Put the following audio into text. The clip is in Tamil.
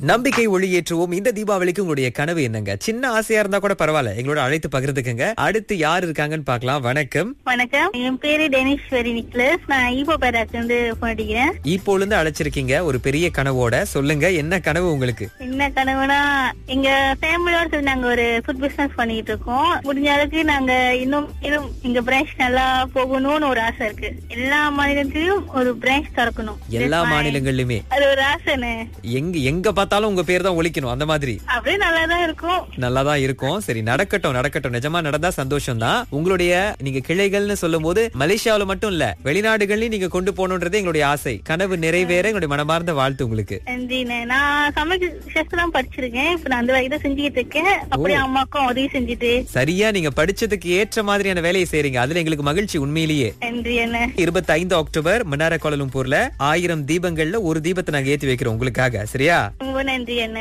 நம்பிக்கை ஒளியேற்றுவோம் இந்த தீபாவளிக்கு உங்களுடைய கனவு என்னங்க சின்ன ஆசையா இருந்தா கூட பரவாயில்ல எங்களோட அழைத்து பகிர்ந்துக்குங்க அடுத்து யார் இருக்காங்கன்னு பார்க்கலாம் வணக்கம் வணக்கம் என் பேரு டெனிஸ்வரி நிக்லஸ் நான் ஈபோ பேராக்கு இருந்து phone அடிக்கிறேன் இப்போல இருந்து அழைச்சிருக்கீங்க ஒரு பெரிய கனவோட சொல்லுங்க என்ன கனவு உங்களுக்கு என்ன கனவுனா எங்க ஃபேமிலியோட சேர்ந்து நாங்க ஒரு ஃபுட் பிசினஸ் பண்ணிட்டு இருக்கோம் முடிஞ்ச அளவுக்கு நாங்க இன்னும் இன்னும் எங்க பிரான்ச் நல்லா போகணும்னு ஒரு ஆசை இருக்கு எல்லா மாநிலத்திலயும் ஒரு பிரான்ச் திறக்கணும் எல்லா That's my- மாநிலங்கள்லயுமே அது ஒரு ஆசைன்னு எங்க எங்க பார்த்தாலும் உங்க பேர் தான் ஒழிக்கணும் அந்த மாதிரி அப்படியே நல்லா தான் இருக்கும் நல்லாதான் இருக்கும் சரி நடக்கட்டும் நடக்கட்டும் நிஜமா நடந்தா சந்தோஷம் தான் உங்களுடைய நீங்க கிளைகள்னு சொல்லும் போது மலேசியாவுல மட்டும் இல்ல வெளிநாடுகள்லயும் நீங்க கொண்டு போகணுன்றது எங்களுடைய ஆசை கனவு நிறைவேற எங்களுடைய மனமார்ந்த வாழ்த்து உங்களுக்கு நன்றிண்ணே நான் சமைக்க செஸ் தான் படிச்சிருக்கேன் இப்ப நான் அந்த வேலை தான் செஞ்சுக்கிட்டு இருக்கேன் அப்படியே அம்மாக்கும் உதவி செஞ்சுட்டு சரியா நீங்க படிச்சதுக்கு ஏற்ற மாதிரியான வேலையை செய்றீங்க அதுல எங்களுக்கு மகிழ்ச்சி உண்மையிலேயே நன்றி என்ன இருபத்தி ஐந்து அக்டோபர் மன்னார கோலலும்பூர்ல ஆயிரம் தீபங்கள்ல ஒரு தீபத்தை நாங்க ஏத்தி வைக்கிறோம் உங்களுக்காக சரியா ரொம்ப நன்றி என்ன